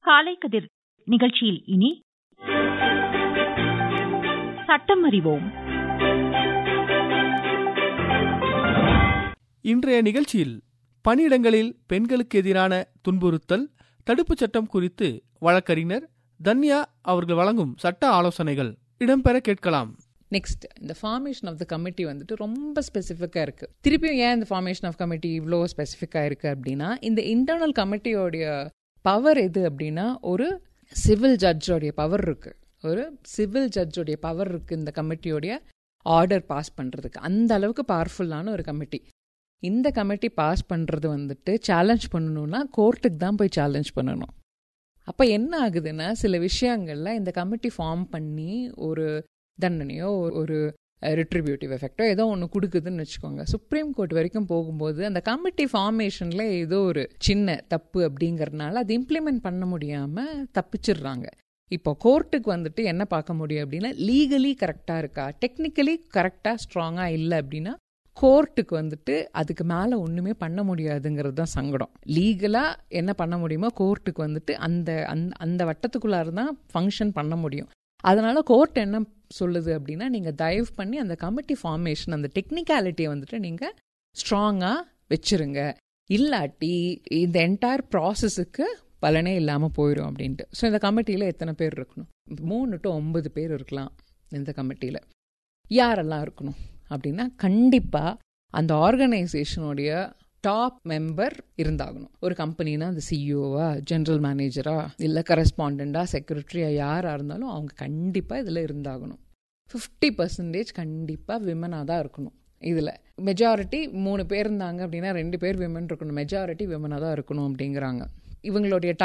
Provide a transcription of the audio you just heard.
காலை கதிர் நிகழ்ச்சியில் இனி சட்டம் அறிவோம் இன்றைய நிகழ்ச்சியில் பணியிடங்களில் பெண்களுக்கு எதிரான துன்புறுத்தல் தடுப்புச் சட்டம் குறித்து வழக்கறிஞர் தன்யா அவர்கள் வழங்கும் சட்ட ஆலோசனைகள் இடம்பெற கேட்கலாம் நெக்ஸ்ட் இந்த ஃபார்மேஷன் ஆஃப் த கமிட்டி வந்துட்டு ரொம்ப ஸ்பெசிஃபிக்காக இருக்குது திருப்பியும் ஏன் இந்த ஃபார்மேஷன் ஆஃப் கமிட்டி இவ்வளோ ஸ்பெசிஃபிக்காக இருக்குது அப்படின்னா இந்த இன்டர்னல் கமிட்டியோடைய பவர் எது அப்படின்னா ஒரு சிவில் ஜட்ஜோடைய பவர் இருக்குது ஒரு சிவில் ஜட்ஜோடைய பவர் இருக்குது இந்த கமிட்டியோடைய ஆர்டர் பாஸ் பண்ணுறதுக்கு அந்த அளவுக்கு பவர்ஃபுல்லான ஒரு கமிட்டி இந்த கமிட்டி பாஸ் பண்ணுறது வந்துட்டு சேலஞ்ச் பண்ணணும்னா கோர்ட்டுக்கு தான் போய் சேலஞ்ச் பண்ணணும் அப்போ என்ன ஆகுதுன்னா சில விஷயங்களில் இந்த கமிட்டி ஃபார்ம் பண்ணி ஒரு தண்டனையோ ஒரு ரிட்ரிபியூட்டிவ் எஃபெக்டோ ஏதோ ஒன்று கொடுக்குதுன்னு வச்சுக்கோங்க சுப்ரீம் கோர்ட் வரைக்கும் போகும்போது அந்த கமிட்டி ஃபார்மேஷனில் ஏதோ ஒரு சின்ன தப்பு அப்படிங்கறதுனால அது இம்ப்ளிமெண்ட் பண்ண முடியாமல் தப்பிச்சிடுறாங்க இப்போ கோர்ட்டுக்கு வந்துட்டு என்ன பார்க்க முடியும் அப்படின்னா லீகலி கரெக்டாக இருக்கா டெக்னிக்கலி கரெக்டாக ஸ்ட்ராங்காக இல்லை அப்படின்னா கோர்ட்டுக்கு வந்துட்டு அதுக்கு மேலே ஒன்றுமே பண்ண முடியாதுங்கிறது தான் சங்கடம் லீகலாக என்ன பண்ண முடியுமோ கோர்ட்டுக்கு வந்துட்டு அந்த அந்த அந்த வட்டத்துக்குள்ளார தான் ஃபங்க்ஷன் பண்ண முடியும் அதனால கோர்ட் என்ன சொல்லுது அப்படின்னா நீங்கள் தயவு பண்ணி அந்த கமிட்டி ஃபார்மேஷன் அந்த டெக்னிக்காலிட்டியை வந்துட்டு நீங்கள் ஸ்ட்ராங்காக வச்சிருங்க இல்லாட்டி இந்த என்டையர் ப்ராசஸுக்கு பலனே இல்லாமல் போயிடும் அப்படின்ட்டு ஸோ இந்த கமிட்டியில் எத்தனை பேர் இருக்கணும் மூணு டு ஒன்பது பேர் இருக்கலாம் இந்த கமிட்டியில் யாரெல்லாம் இருக்கணும் அப்படின்னா கண்டிப்பாக அந்த ஆர்கனைசேஷனுடைய டாப் மெம்பர் இருந்தாகணும் ஒரு கம்பெனினா அந்த சிஇஓவா ஜென்ரல் மேனேஜரா இல்லை கரஸ்பாண்டண்டா செக்ரட்டரியா யாராக இருந்தாலும் அவங்க கண்டிப்பாக இதில் இருந்தாகணும் ஃபிஃப்டி பர்சன்டேஜ் கண்டிப்பாக விமனாக தான் இருக்கணும் இதில் மெஜாரிட்டி மூணு பேர் இருந்தாங்க அப்படின்னா ரெண்டு பேர் விமன் இருக்கணும் மெஜாரிட்டி விமனாக தான் இருக்கணும் அப்படிங்கிறாங்க இவங்களுடைய